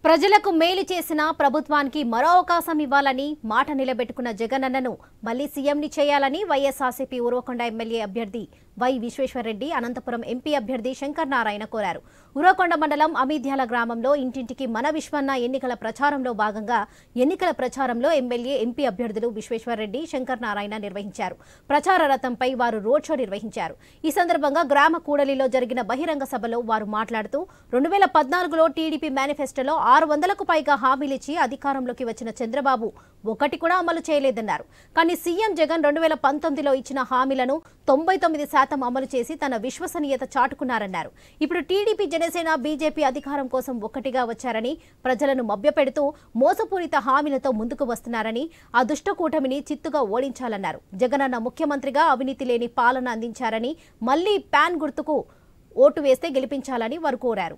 ప్రజలకు మేలు చేసిన ప్రభుత్వానికి మరో అవకాశం ఇవ్వాలని మాట నిలబెట్టుకున్న జగనన్నను మళ్లీ సీఎంని చేయాలని వైఎస్ఆర్సీపీ ఉరవకొండ ఎమ్మెల్యే అభ్యర్థి వై విశ్వేశ్వరరెడ్డి అనంతపురం ఎంపీ అభ్యర్థి శంకర్ నారాయణ కోరారు ఉరవకొండ మండలం అమీద్యాల గ్రామంలో ఇంటింటికి మన విశ్వన్న ఎన్నికల ప్రచారంలో భాగంగా ఎన్నికల ప్రచారంలో ఎమ్మెల్యే ఎంపీ అభ్యర్థులు విశ్వేశ్వరరెడ్డి శంకర్ నారాయణ నిర్వహించారు ప్రచార రథంపై వారు రోడ్ షో నిర్వహించారు ఈ సందర్భంగా గ్రామ కూడలిలో జరిగిన బహిరంగ సభలో వారు మాట్లాడుతూ రెండు వేల పద్నాలుగులో టీడీపీ మేనిఫెస్టోలో ఆరు వందలకు పైగా హామీలిచ్చి అధికారంలోకి వచ్చిన చంద్రబాబు ఒకటి కూడా అమలు చేయలేదన్నారు కానీ సీఎం జగన్ రెండు వేల పంతొమ్మిదిలో ఇచ్చిన హామీలను తొంభై తొమ్మిది శాతం అమలు చేసి తన విశ్వసనీయత చాటుకున్నారన్నారు ఇప్పుడు టీడీపీ జనసేన బీజేపీ అధికారం కోసం ఒక్కటిగా వచ్చారని ప్రజలను మభ్యపెడుతూ మోసపూరిత హామీలతో ముందుకు వస్తున్నారని ఆ దుష్ట కూటమిని చిత్తుగా ఓడించాలన్నారు జగనన్న ముఖ్యమంత్రిగా అవినీతి లేని పాలన అందించారని మళ్లీ ప్యాన్ గుర్తుకు ఓటు వేస్తే గెలిపించాలని వారు కోరారు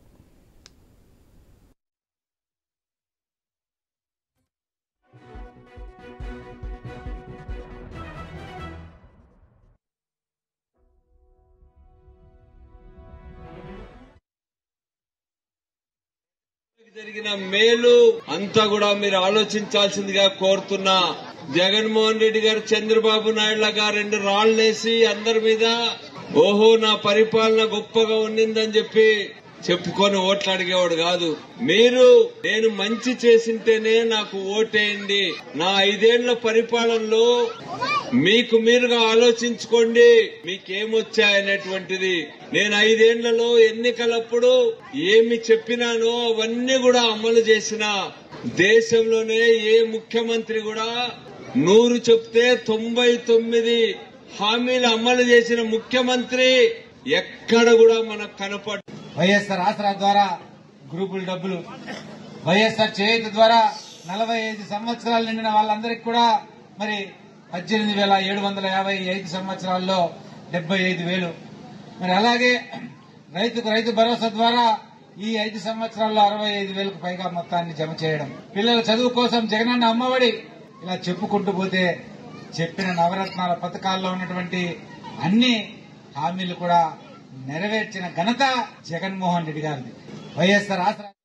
జరిగిన మేలు అంతా కూడా మీరు ఆలోచించాల్సిందిగా కోరుతున్నా జగన్మోహన్ రెడ్డి గారు చంద్రబాబు నాయుడు గారు రెండు రాళ్లేసి అందరి మీద ఓహో నా పరిపాలన గొప్పగా ఉన్నిందని చెప్పి చెప్పుకొని ఓట్లు అడిగేవాడు కాదు మీరు నేను మంచి చేసింటేనే నాకు ఓటేయండి నా ఐదేళ్ల పరిపాలనలో మీకు మీరుగా ఆలోచించుకోండి మీకేమొచ్చాయనేటువంటిది నేను ఐదేళ్లలో ఎన్నికలప్పుడు ఏమి చెప్పినానో అవన్నీ కూడా అమలు చేసిన దేశంలోనే ఏ ముఖ్యమంత్రి కూడా నూరు చెప్తే తొంభై తొమ్మిది హామీలు అమలు చేసిన ముఖ్యమంత్రి ఎక్కడ కూడా మనకు కనపడ వైఎస్ఆర్ ఆసరా ద్వారా గ్రూపుల డబ్బులు వైఎస్ఆర్ చేయుత ద్వారా నలభై ఐదు సంవత్సరాలు నిండిన వాళ్ళందరికీ కూడా మరి పద్దెనిమిది వేల ఏడు వందల యాభై ఐదు సంవత్సరాల్లో డెబ్బై ఐదు వేలు మరి అలాగే రైతుకు రైతు భరోసా ద్వారా ఈ ఐదు సంవత్సరాల్లో అరవై ఐదు వేలకు పైగా మొత్తాన్ని జమ చేయడం పిల్లల చదువు కోసం జగనన్న అమ్మఒడి ఇలా చెప్పుకుంటూ పోతే చెప్పిన నవరత్నాల పథకాల్లో ఉన్నటువంటి అన్ని హామీలు కూడా నెరవేర్చిన ఘనత జగన్మోహన్ రెడ్డి గారిది వైఎస్ఆర్ ఆసరా